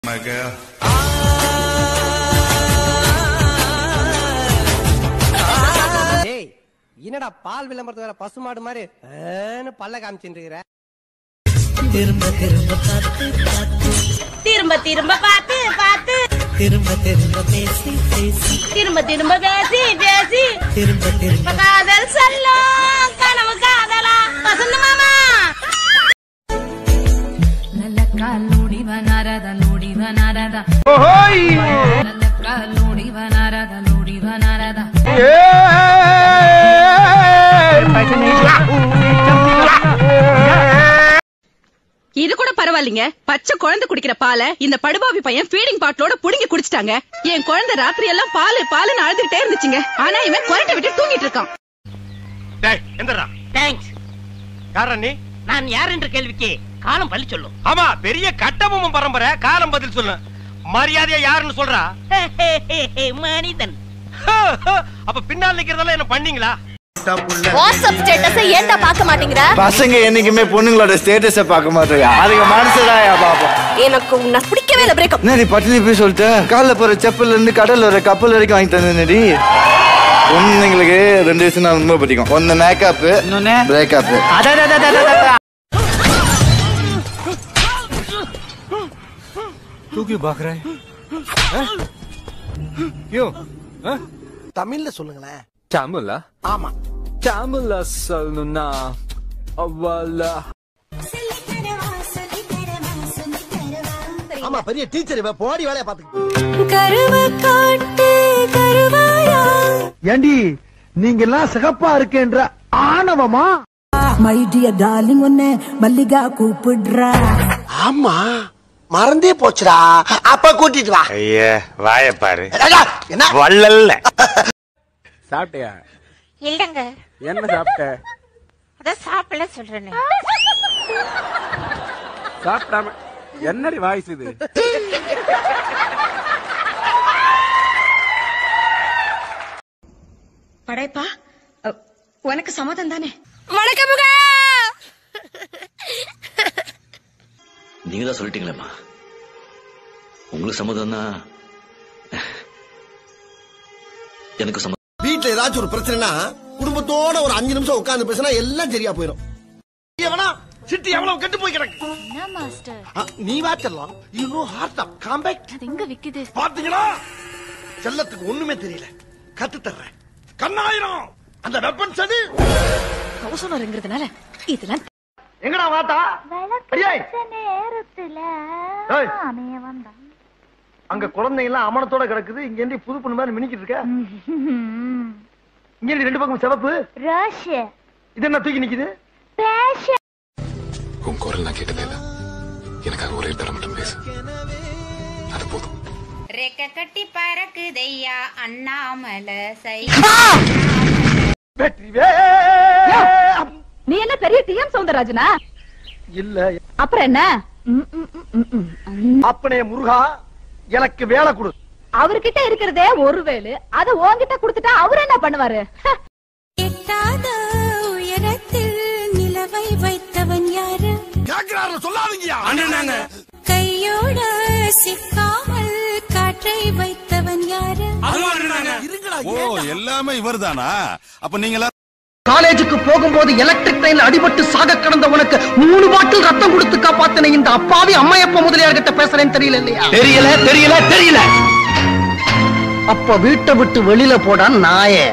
my girl. டேய் என்னடா பால் விளம்பரத்து வேற பசுமாடு மாதிரி ஏன்னு பல்ல காமிச்சுட்டு இருக்கிற திரும்ப திரும்ப பார்த்து பார்த்து திரும்ப திரும்ப பார்த்து பார்த்து திரும்ப திரும்ப பேசி பேசி திரும்ப திரும்ப பேசி பேசி திரும்ப திரும்ப காதல் சொல்லும் கனவு காதலா வசந்த மாமா ಲಲ್ಲಕ್ಕ ಲೋಡಿವ ನಾರದ ಲೋಡಿವ ನಾರದ ಲಲ್ಲಕ್ಕ ಲೋಡಿವ ನಾರದ ಲೋಡಿವ ನಾರದ இது கூட பரவாயில்லைங்க பச்சை குழந்தை குடிக்கிற பாலை இந்த படுபாவி பையன் ஃபீடிங் பாட்டிலோட புடுங்கி குடிச்சிட்டாங்க என் குழந்தை ராத்திரி எல்லாம் பாலு பாலுன்னு அழுதுகிட்டே இருந்துச்சுங்க ஆனா இவன் குரட்டை விட்டு தூங்கிட்டு இருக்கான் டேய் எந்திரா தேங்க்ஸ் யாரா நீ நான் யார் என்ற கேள்விக்கு காலம் பள்ளி சொல்லும் ஆமா பெரிய கட்டபொம்மன் பரம்பரை காலம் பதில் சொல்லு மரியாதையா யாருன்னு சொல்றா மனிதன் அப்ப பின்னால் நிக்கிறதெல்லாம் என்ன பண்ணீங்களா வாட்ஸ்அப் ஸ்டேட்டஸை ஏன்டா பார்க்க மாட்டேங்கிற பசங்க என்னைக்குமே பொண்ணுங்களோட ஸ்டேட்டஸ பார்க்க மாட்டோம் அதுக்கு மனசுதான் பாப்போம் எனக்கு உன்னை பிடிக்கவே இல்லை பிரேக்கப் என்ன நீ பட்டினி போய் சொல்லிட்ட காலைல போற செப்பல்ல இருந்து கடல்ல வர கப்பல் வரைக்கும் வாங்கி தந்தேன்டி பொண்ணுங்களுக்கு ரெண்டு விஷயம் நான் ரொம்ப பிடிக்கும் ஒன்னு மேக்கப் பிரேக்கப் தூக்கி பாக்குற யோ தமிழ்ல சொல்லுங்களேன் தமிழா ஆமா தமிழ சொல்லணும்னா அவள ஆமா பெரிய டீச்சர் இவ போடி வேலைய பாத்துக்கிட்டு கருவ காட்டு கருவாயா ஏண்டி நீங்க எல்லாம் சிகப்பா இருக்கேன்ற ஆணவமா மை டியர் டார்லிங் ஒன்னு மல்லிகா கூப்பிடுறா ஆமா மறந்தே போச்சுடா அப்ப கூட்டிட்டு வா ஐயா வாய பாரு என்ன வள்ளல்ல சாப்பிட்டியா இல்லங்க என்ன சாப்பிட்ட அதான் சாப்பிடல சொல்றேன்னு சாப்பிடாம என்னடி வாய்ஸ் இது படைப்பா உனக்கு சம்மதம் தானே வணக்கம் நீங்க தான் சொல்லிட்டீங்களேம்மா உங்களுக்கு சம்மதம்னா எனக்கு சம்மதம் வீட்டுல ஏதாச்சும் ஒரு பிரச்சனைனா குடும்பத்தோட ஒரு அஞ்சு நிமிஷம் உட்கார்ந்து பேசினா எல்லாம் சரியா போயிடும் எவனா சிட்டி எவ்வளவு கெட்டு போய் கிடக்கு ஆ, நீ வாச்சலாம் you know heart of compact அது எங்க விக்குது பாத்தீங்களா செல்லத்துக்கு ஒண்ணுமே தெரியல கத்து தர்றேன் கண்ணாயிரம் அந்த வெப்பன் சதி கௌசனருங்கிறதுனால இதெல்லாம் எங்கடா வாத்தா அடியே. ஏய். அங்க குழந்தைங்க எல்லாம் அமனத்தோட கிடக்குது இங்க இருந்து புது பொண்ணு மாதிரி மினிக்கிட்டு இருக்க இங்க இருந்து ரெண்டு பக்கம் சிவப்பு இது என்ன தூக்கி நிக்குது உன் குரல் நான் கேட்டதே இல்ல எனக்காக ஒரே தரம் மட்டும் பேசு அது போதும் ரெக்க கட்டி பறக்குதையா அண்ணாமலை சை வெற்றி வே நீ என்ன பெரிய டிஎம் சவுந்தரராஜனா இல்ல அப்புறம் என்ன ம், ம், ம், ம், ம், ம். அப்பனே முருகா எனக்கு வேலை கொடு அவர்கிட்ட இருக்கிறதே ஒரு வேலு அத உன்கிட்ட கொடுத்துட்டா அவர் என்ன பண்ணுவாரு ஹ. எட்டாத உயரத்தில் நிலவை வைத்தவன் யாரு கேக்குறாரு சொல்லாதீங்கயா கையோட சிக்காமல் காற்றை வைத்தவன் யாரு எல்லாமே இவர்தானா அப்ப நீங்க காலேஜுக்கு போகும்போது எலக்ட்ரிக் ட்ரெயின்ல அடிபட்டு சாக கிடந்த உனக்கு மூணு பாட்டில் ரத்தம் கொடுத்து காப்பாத்தின இந்த அப்பாவி அம்மையப்ப முதலியார் கிட்ட பேசுறேன்னு தெரியல இல்லையா தெரியல தெரியல தெரியல அப்ப வீட்டை விட்டு வெளியில போடா நாயே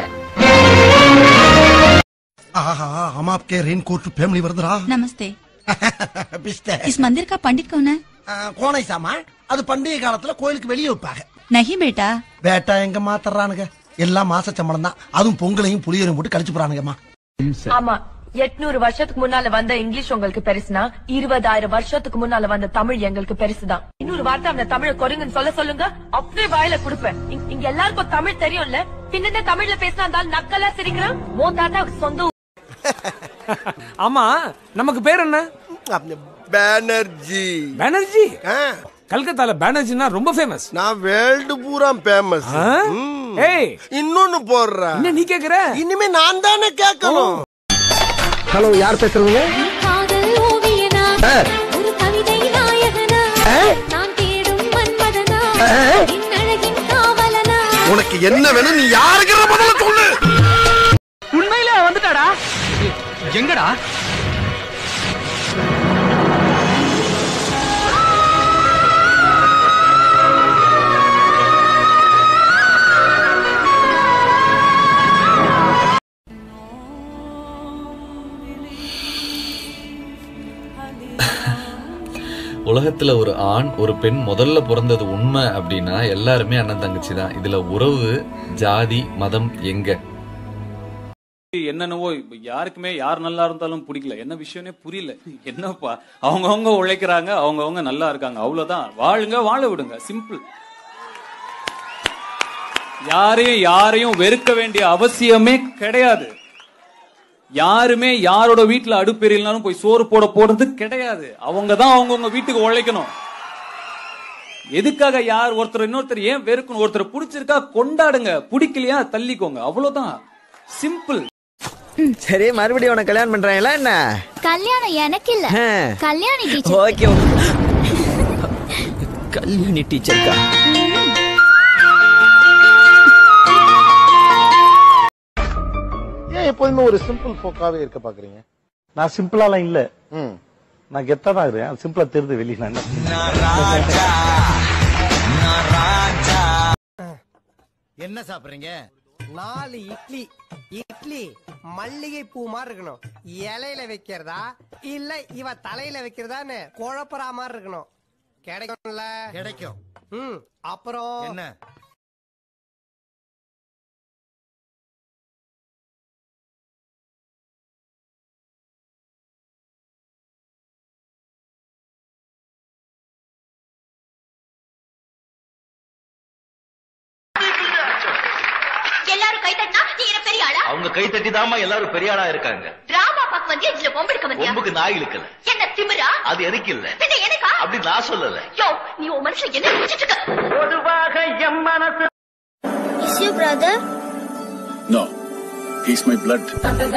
आहा हम आपके रेनकोट फैमिली वर्दरा நமஸ்தே பிஸ்தே இஸ் மந்திர் கா பண்டிட் கौन है கோணை சாமா அது பண்டிகை காலத்துல கோயிலுக்கு வெளியே வைப்பாங்க नहीं बेटा வேட்டா எங்க மாத்தறானுங்க எல்லாம் மாச சம்பளம் தான் அதுவும் பொங்கலையும் புளியரையும் போட்டு கழிச்சு போறானுங்கம்மா ஆமா எட்நூறு வருஷத்துக்கு முன்னால வந்த இங்கிலீஷ் உங்களுக்கு பெருசுனா இருபதாயிரம் வருஷத்துக்கு முன்னால வந்த தமிழ் எங்களுக்கு பெருசுதான் இன்னொரு வார்த்தை அந்த தமிழ குறைங்கன்னு சொல்ல சொல்லுங்க அப்படியே வாயில கொடுப்பேன் இங்க- இங்க எல்லாருக்கும் தமிழ் தெரியும்ல பின்ன தமிழ்ல பேசினா இருந்தாலும் நக்கலா சிரிக்கிறான் மோ தாத்தாவுக்கு சொந்த ஊர். ஆமா நமக்கு பேர் என்ன பேனர்ஜி பானர்ஜி கல்கத்தால பானர்ஜினா ரொம்ப ஃபேமஸ் நான் வேர்ல்டு பூரா ஃபேமஸ் ஏய் இன்னொன்னு போடுறேன் என்ன நீ கேக்குற இனிமே நான் தானே கேட்கணும் ஹலோ யார் பேசுறதுங்க காதல் ஓவியனா ஒரு கவிதை நாயகனா நான் தேடும் உனக்கு என்ன வேணும் நீ யாருக்கிற முதல்ல சொல்லு உண்மையிலே அவன் வந்துட்டாடா எங்கடா உலகத்துல ஒரு ஆண் ஒரு பெண் முதல்ல பிறந்தது உண்மை அப்படின்னா எல்லாருமே அண்ணன் தங்கச்சி தான் இதுல உறவு ஜாதி மதம் எங்க என்னென்னவோ இப்ப யாருக்குமே யார் நல்லா இருந்தாலும் பிடிக்கல என்ன விஷயம்னே புரியல என்னப்பா அவங்கவங்க உழைக்கிறாங்க அவங்கவங்க நல்லா இருக்காங்க அவ்வளவுதான் வாழுங்க வாழ விடுங்க சிம்பிள் யாரையும் யாரையும் வெறுக்க வேண்டிய அவசியமே கிடையாது யாருமே யாரோட வீட்டுல அடுப்பெரியலனாலும் போய் சோறு போட போறது கிடையாது அவங்க தான் அவங்கவுங்க வீட்டுக்கு உழைக்கணும் எதுக்காக யார் ஒருத்தர் இன்னொருத்தர் ஏன் வெறுக்கணும் ஒருத்தர் பிடிச்சிருக்கா கொண்டாடுங்க பிடிக்கலையா தள்ளிக்கோங்க அவ்வளவுதான் சிம்பிள் சரி மறுபடியும் உனக்கு கல்யாணம் பண்றாங்களா என்ன கல்யாணம் எனக்கு இல்ல கல்யாணி டீச்சர் ஓகே கல்யாணி டீச்சர்க்கா ஏன் எப்போதுமே ஒரு சிம்பிள் போக்காவே இருக்க பாக்குறீங்க நான் சிம்பிளாலாம் இல்ல நான் கெத்தா தான் இருக்கேன் சிம்பிளா தெரியுது வெளியே நான் என்ன சாப்பிடுறீங்க நாலு இட்லி இட்லி மல்லிகை பூ மாதிரி இருக்கணும் இலையில வைக்கிறதா இல்ல இவ தலையில வைக்கிறதான்னு குழப்பறா மாதிரி இருக்கணும் கிடைக்கும்ல கிடைக்கும் ம் அப்புறம் என்ன எல்லாரும் கை தட்டினா நீ என்ன பெரிய ஆளா அவங்க கை தட்டி தாமா எல்லாரும் பெரிய ஆளா இருக்காங்க டிராமா பார்க்க வந்தியா இதுல பொம்பெடுக்க வந்தியா கொம்புக்கு நாய் இழுக்கல என்ன திமிரா அது எனக்கு இல்ல பின்ன எனக்கா அப்படி நான் சொல்லல யோ நீ உன் மனுஷன் என்ன நினைச்சிட்டு இருக்க பொதுவாக எம் மனசு is you brother no he's my blood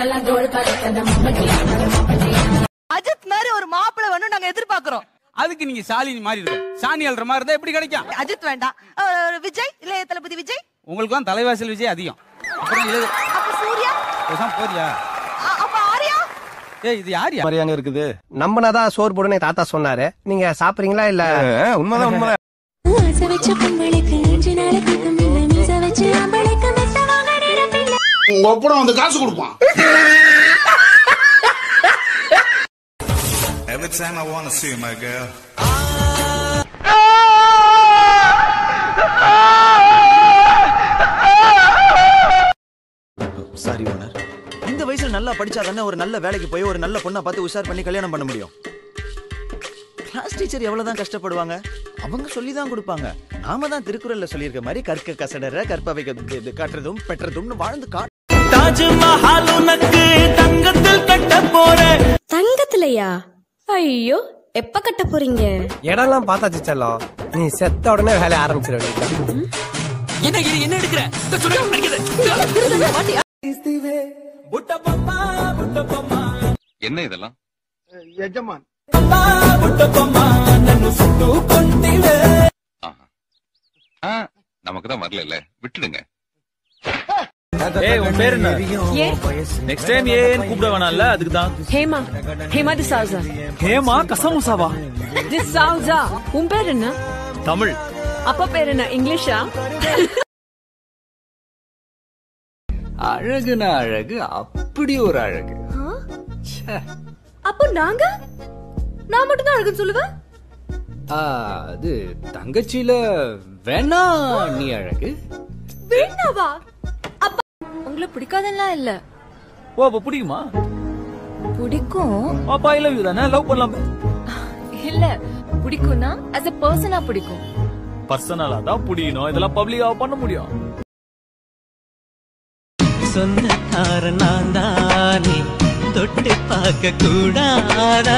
Ajith மாதிரி ஒரு மாப்பிள்ளை வேணும் நாங்க எதிர்பார்க்கிறோம் அதுக்கு நீங்க சாலினி மாதிரி இருக்கும் சாணி அல்ற மாதிரி இருந்தா எப்படி கிடைக்கும் அஜித் வேண்டாம் அஹ், விஜய் இளைய தளபதி விஜய் உங்களுக்கு தான் தலைவாசல் விஜய் அதிகம் அப்புறம் இது அப்ப சூர்யா பேசாம போறியா அ- அப்ப ஆர்யா ஏய் இது யாரியா மாதிரியாங்க இருக்குது நம்பினாதான் சோறு போடுன்னு எங்க தாத்தா சொன்னாரு நீங்க சாப்பிடுறீங்களா இல்ல உண்மைதான் உண்மைதான் உங்க ஒப்படம் வந்து காசு கொடுப்பான் Every time I want to see my girl. Sorry owner இந்த வயசுல நல்லா படிச்சா தானே ஒரு நல்ல வேலைக்கு போய் ஒரு நல்ல பொண்ணை பார்த்து உஷார் பண்ணி கல்யாணம் பண்ண முடியும் கிளாஸ் டீச்சர் எவ்வளவுதான் கஷ்டப்படுவாங்க அவங்க சொல்லி தான் கொடுப்பாங்க நாம தான் திருக்குறள்ல சொல்லியிருக்க மாதிரி கற்க கசடர கற்பவை கட்டுறதும் பெற்றதும்னு வாழ்ந்து கா தாஜ்மஹால் உனக்கு தங்கத்தில் கட்ட போறேன் தங்கத்திலையா ஐயோ எப்ப கட்ட போறீங்க இடம்லாம் பார்த்தாச்சு செல்லம் நீ செத்த உடனே வேலைய ஆரம்பிச்சிட வேண்டியதுதான் என்ன இது என்ன எடுக்கிற என்ன இதெல்லாம் எஜமான் ஆ, நமக்கு தான் வரல விட்டுடுங்க ஏய் உன் பேர் என்ன நெக்ஸ்ட் டைம் ஏன் கூப்பிட வேணாம்ல அதுக்கு தான் ஹேமா ஹேமா டிசாவுசா ஹேமா கசமுசாவா டிசாவுசா உன் பேர் என்ன தமிழ் அப்பா பேர் என்ன இங்கிலீஷா அழகுனா அழகு அப்படி ஒரு அழகு அப்போ நாங்க நான் மட்டும் தான் அழகுன்னு சொல்லுவேன் அது தங்கச்சியில வேணா நீ அழகு வேண்டாவா அப்பா உங்களை பிடிக்காதெல்லாம் இல்ல ஓ அப்ப பிடிக்குமா பிடிக்கும் பாப்பா ஐ லவ் யூ தானே லவ் பண்ணலாமே இல்ல பிடிக்கும்னா as a பர்சனா பிடிக்கும் பர்சனலா தான் பிடிக்கணும் இதெல்லாம் பப்ளிக்கா பண்ண முடியும் சொந்தக்கார நான் தானே தொட்டு பார்க்க கூடாதா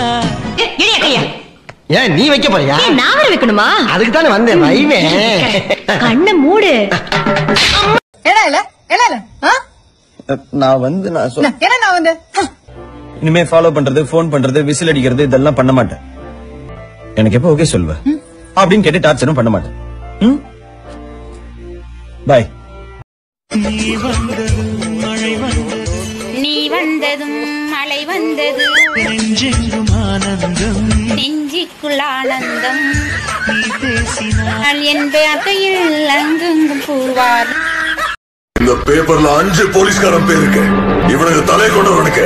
ஏன் நீ வைக்க போறியா நான் வர வைக்கணுமா அதுக்கு தானே வந்தேன் வைவே கண்ணை மூடு என்ன இல்ல என்ன இல்ல நான் வந்து நான் சொல் என்ன நான் வந்து இனிமே ஃபாலோ பண்றது ஃபோன் பண்றது விசில் அடிக்கிறது இதெல்லாம் பண்ண மாட்டேன் எனக்கு எப்போ ஓகே சொல்வ அப்படின்னு கேட்டு டார்ச்சரும் பண்ண மாட்டேன் பாய் நீ வந்ததும் மழை வந்தது நீ வந்ததும் மழை வந்தது நெஞ்செங்கும் ஆனந்தம் நெஞ்சிக்குள் ஆனந்தம் நீ பேசினார் என் பேக்கையில் அங்கெங்கும் பூவார் இந்த பேப்பர்ல அஞ்சு போலீஸ்காரன் பேர் இருக்கு இவனுக்கு தலை கொண்டவனுக்கு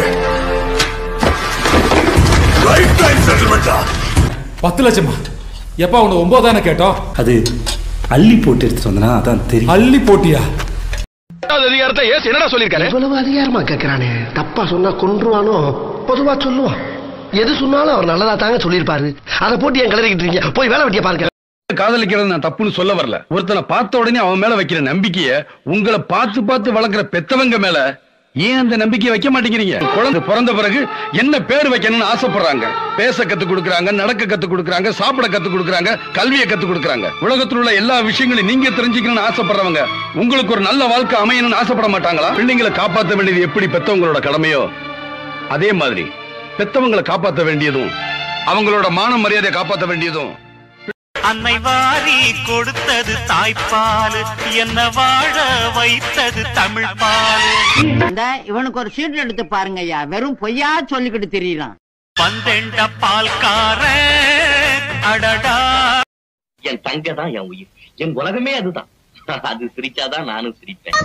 லைஃப் டைம் செட்டில்மெண்டா பத்து லட்சமா எப்பா உனக்கு ஒன்பதானே கேட்டோம் அது அள்ளி போட்டு எடுத்துட்டு வந்தனா அதான் தெரியும் அள்ளி போட்டியா அதிகாரத்தை ஏசு என்னடா சொல்லிருக்காரு இவ்வளவு அதிகாரமா கேக்குறானே தப்பா சொன்னா கொன்றுவானோ பொதுவா சொல்லுவான் எது சொன்னாலும் அவர் நல்லதா தாங்க சொல்லியிருப்பாரு அதை போட்டு என் கிளறிக்கிட்டு இருக்கீங்க போய் வேலை வெட்டிய பாருங்க காதலிக்கிறது நான் தப்புன்னு சொல்ல வரல ஒருத்தனை பார்த்த உடனே அவன் மேல வைக்கிற நம்பிக்கைய உங்களை பார்த்து பார்த்து வளர்க்குற பெத்தவங்க மேல ஏன் அந்த நம்பிக்கையை வைக்க மாட்டேங்கிறீங்க குழந்தை பிறந்த பிறகு என்ன பேர் வைக்கணும்னு ஆசைப்படுறாங்க பேச கத்து கொடுக்கறாங்க நடக்க கத்து கொடுக்கறாங்க சாப்பிட கத்து கொடுக்கறாங்க கல்வியை கத்து கொடுக்கறாங்க உலகத்தில் உள்ள எல்லா விஷயங்களையும் நீங்க தெரிஞ்சுக்கணும்னு ஆசைப்படுறவங்க உங்களுக்கு ஒரு நல்ல வாழ்க்கை அமையணும்னு ஆசைப்பட மாட்டாங்களா பிள்ளைங்களை காப்பாற்ற வேண்டியது எப்படி பெத்தவங்களோட கடமையோ அதே மாதிரி பெத்தவங்களை காப்பாற்ற வேண்டியதும் அவங்களோட மான மரியாதையை காப்பாற்ற வேண்டியதும் அன்னை வாரி கொடுத்தது தாய்ப்பால் என்ன வாழ வைத்தது தமிழ் பால் இந்த இவனுக்கு ஒரு சீட் எடுத்து பாருங்க ஐயா வெறும் பொய்யா சொல்லிக்கிட்டு தெரியலாம் பந்தெண்ட பால்கார அடடா என் தங்க தான் என் உயிர் என் உலகமே அதுதான் அது சிரிச்சாதான் நானும் சிரிப்பேன்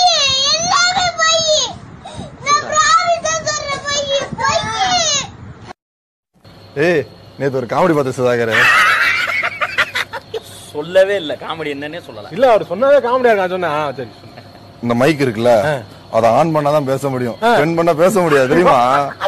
ஏய் நேத்து ஒரு காமெடி பார்த்து சுதாகர் சொல்லவே இல்ல காமெடி என்னன்னே சொல்லலாம் இல்ல அவர் சொன்னதே காமெடியா இருக்கா சொன்னா சரி இந்த மைக் இருக்குல்ல அதை ஆன் பண்ணாதான் பேச முடியும் பெண் பண்ணா பேச முடியாது தெரியுமா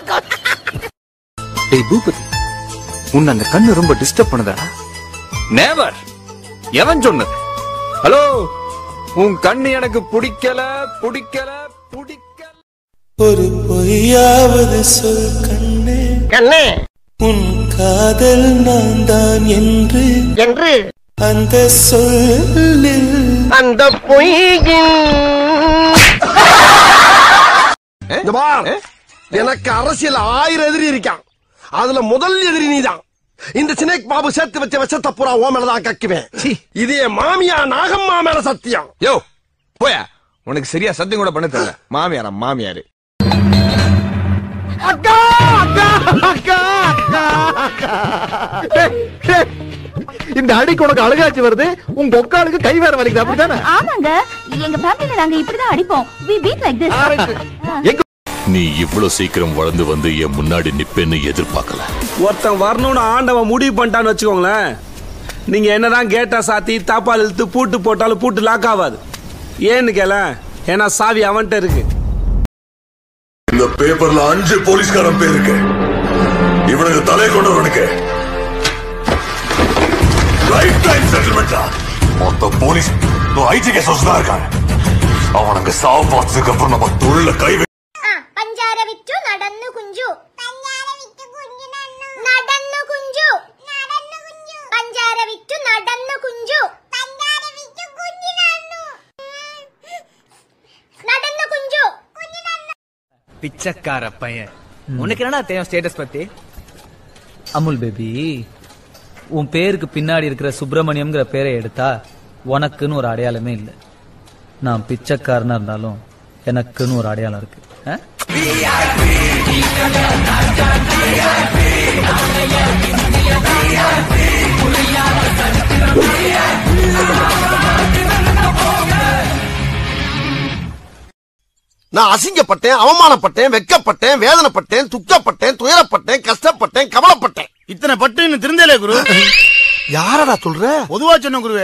டேய் பூபதி உன்னை அந்த கண்ணு ரொம்ப டிஸ்டர்ப் பண்ணுதா நேவர் எவன் சொன்னது ஹலோ உன் கண்ணு எனக்கு பிடிக்கல பிடிக்கல பிடிக்கல ஒரு பொய்யாவது சொல் கண்ணே கண்ணே உன் காதல் நான் தான் என்று என்று அந்த சொல்லில் அந்த பொய்யின் இந்த பார், எனக்கு அரசியல் ஆயிரம் எதிரி இருக்கான் அதுல முதல் எதிரி நீதான் இந்த சினேக் பாபு சேர்த்து வச்ச விஷத்தை பூரா ஓ மேலதான் கக்குவேன் இது என் மாமியா நாகம்மா மேல சத்தியம் யோ போயா உனக்கு சரியா சத்தியம் கூட பண்ண தெரியல மாமியாரா மாமியாரு அக்கா அக்கா அக்கா அக்கா அக்கா டேய், டேய். இந்த அடிக்கு உனக்கு அழகாச்சு வருது உங்க ஒக்காளுக்கு கை வேற வலிக்குது அப்படித்தானே ஆமாங்க எங்க ஃபேமிலில நாங்க இப்படிதான் அடிப்போம் we beat like this நீ இவ்வளவு சீக்கிரம் வளர்ந்து வந்து என் முன்னாடி நிப்பேன்னு எதிர்பார்க்கல ஒருத்தன் வரணும்னு ஆண்டவன் முடிவு பண்ணிட்டான்னு வச்சுக்கோங்களேன் நீங்க என்னதான் கேட்டா சாத்தி தாப்பால் இழுத்து பூட்டு போட்டாலும் பூட்டு லாக் ஆகாது ஏன்னு கேள ஏன்னா சாவி அவன்கிட்ட இருக்கு இந்த பேப்பர்ல அஞ்சு போலீஸ்காரன் பேர் இருக்கு இவனுக்கு தலை கொண்டவனுக்கு லைஃப் டைம் செட்டில்மெண்டா மொத்த போலீஸ் ஐடி கேஸ் தான் இருக்காங்க அவனுக்கு சாவு பார்த்ததுக்கு அப்புறம் நம்ம தொழில கை வை- പഞ്ചാര വിറ്റു നടന്നു കുഞ്ചു നടന്നു കുഞ്ചു പഞ്ചാര വിറ്റു നടന്നു കുഞ്ചു നടന്നു കുഞ്ചു பிச்சைக்கார பையன் உனக்கு என்னடா தெரியும் ஸ்டேட்டஸ் பத்தி அமுல் பேபி உன் பேருக்கு பின்னாடி இருக்கிற சுப்பிரமணியம்ங்கிற பேரை எடுத்தா உனக்குன்னு ஒரு அடையாளமே இல்லை நான் பிச்சைக்காரனா இருந்தாலும் எனக்குன்னு ஒரு அடையாளம் இருக்கு ஆ? நான் அசிங்கப்பட்டேன் அவமானப்பட்டேன் வெக்கப்பட்டேன் வேதனைப்பட்டேன் துக்கப்பட்டேன் துயரப்பட்டேன் கஷ்டப்பட்டேன் கவலைப்பட்டேன் இத்தனை பட்டு இன்னும் திருந்தலே குரு யாரடா சொல்ற பொதுவா சொன்ன குருவே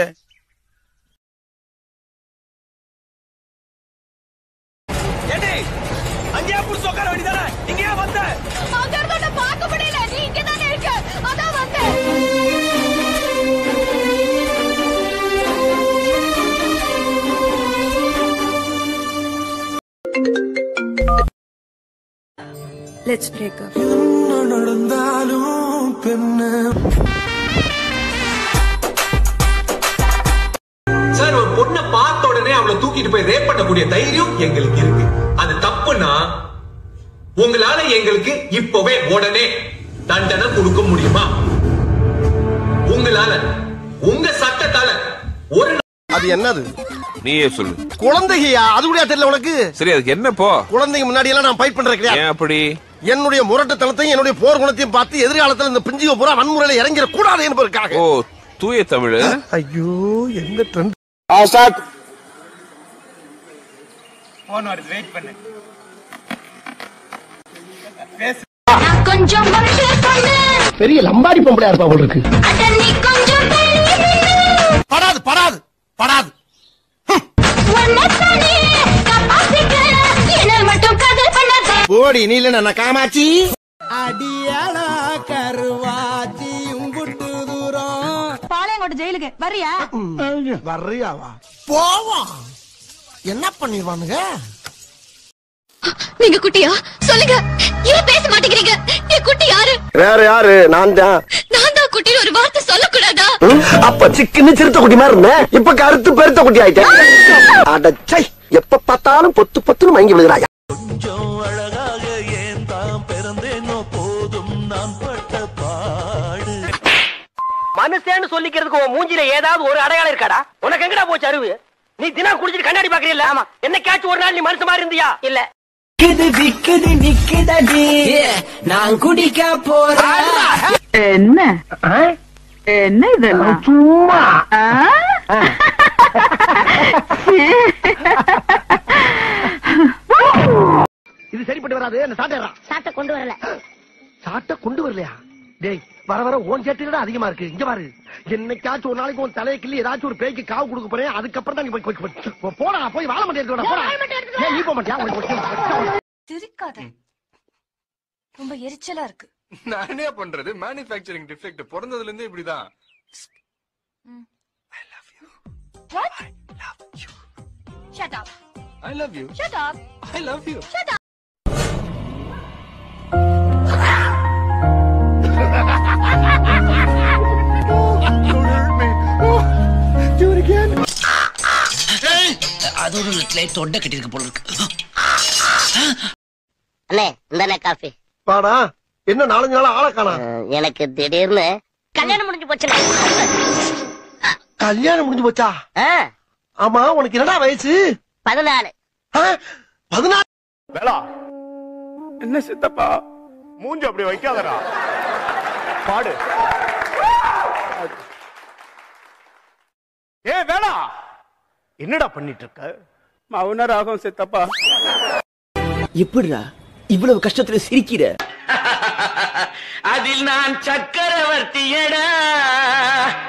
அங்கேயே புடிச்சு உட்கார வேண்டியதானே இங்கேயே வந்த அங்க இருந்து பார்க்க முடியல நீ இங்க தானே இருக்க அதான் வந்தேன் Let's break up. நடந்தாலும் பெண்ணு சார் ஒரு பொண்ணை பார்த்த உடனே அவளை தூக்கிட்டு போய் ரேப் பண்ணக்கூடிய தைரியம் எங்களுக்கு இருக்கு அது தப்புனா உங்களால எங்களுக்கு இப்பவே உடனே தண்டனை கொடுக்க முடியுமா உங்களால உங்க சட்டத்தால அது என்னது நீயே சொல்லு குழந்தையா அது கூட தெரியல உனக்கு சரி அதுக்கு என்ன போ குழந்தைங்க முன்னாடி எல்லாம் நான் ஃபைட் பண்றேன் கிடையாது ஏன் அப்படி என்னுடைய முரட்டுத்தனத்தையும் என்னுடைய போர் குணத்தையும் பார்த்து எதிர்காலத்துல இந்த பிஞ்சுக பூரா வன்முறையில இறங்கிட கூடாது என்பதற்காக ஓ தூய தமிழ் ஐயோ என்ன ட்ரெண்ட் போன் வருது வெயிட் பண்ணு கொஞ்சம் பெரிய லம்பாடி பொம்பளையா இருப்பா போல இருக்கு கொஞ்சம் படாது படாது படாது மட்டும் காதல் பண்ணாத போடி நீ இல்ல காமாச்சி அடியாளா கருவாச்சி உங்குட்டு தூரம் பாளையங்கோட்டை ஜெயிலுக்கு வரியா வர்றியாவா போவோம் என்ன பண்ணிடுவானுங்க நீங்க குட்டியா சொல்லுங்க ஏன் பேச மாட்டேங்கிறீங்க என் குட்டி யாரு வேற யாரு நான் தான் நான் தான் குட்டின்னு ஒரு வார்த்தை சொல்லக்கூடாதா அப்ப சிக்கன்னு சிறுத்த குட்டி மாதிரி இருந்தேன் இப்ப கருத்து பெருத்த குட்டி ஆயிட்டேன் அடச்சை எப்ப பார்த்தாலும் பொத்து பொத்துன்னு மயங்கி விழுகிறாயா கொஞ்சம் அழகாக ஏன் தான் பிறந்தேனோ போதும் நான் பட்ட பாடு மனுஷன்னு சொல்லிக்கிறதுக்கு உன் மூஞ்சில ஏதாவது ஒரு அடையாளம் இருக்காடா உனக்கு எங்கடா போச்சு அறிவு நீ தினம் குடிச்சிட்டு கண்ணாடி பாக்குறீல்ல ஆமா என்னைக்காச்சும் ஒரு நாள் நீ மனுஷன் மாதிரி இருந்தியா இல்ல விக்குது விக்குது நிக்குதடி நான் குடிக்க போறேன் என்ன என்ன இதெல்லாம் சும்மா இது சரிப்பட்டு வராது என்ன சாட்டா சாட்டை கொண்டு வரல சாட்டை கொண்டு வரலையா டேய் வர வர ஓன் சேட்டு அதிகமா இருக்கு இங்க பாரு என்னைக்காச்சும் ஒரு நாளைக்கு உன் தலையை கிள்ளி ஏதாச்சும் ஒரு பேய்க்கு காவு கொடுக்க போறேன் அதுக்கப்புறம் தான் நீ போய் போய் போ- போடா போய் வாழ மாட்டேன் போடா ஏன் நீ போக மாட்டியா உனக்கு ஒரு- சிரிக்காத ரொம்ப எரிச்சலா இருக்கு நான் என்ன பண்றது மேனுஃபேக்சரிங் டிஃபெக்ட் பிறந்ததுல இருந்தே இப்படிதான் What? Shut up. I love you Shut up. I love you Shut up. அது ஒரு தொண்டை கட்டிருக்க போல இருக்கு அண்ணே இந்தாண்ணே காஃபி வாடா என்ன நாலஞ்சு நாள் ஆளை காணா எனக்கு திடீர்னு கல்யாணம் முடிஞ்சு போச்சுண்ணே கல்யாணம் முடிஞ்சு போச்சா ஆமா உனக்கு என்னடா வயசு பதினாலு பதினாறு வேளா என்ன சித்தப்பா மூஞ்சி அப்படி வைக்காதடா பாடு ஏ வேளா என்னடா பண்ணிட்டு இருக்க மௌன ராகம் சித்தப்பா எப்படிடா இவ்வளவு கஷ்டத்துல சிரிக்கிற அதில் நான் சக்கரவர்த்தியடா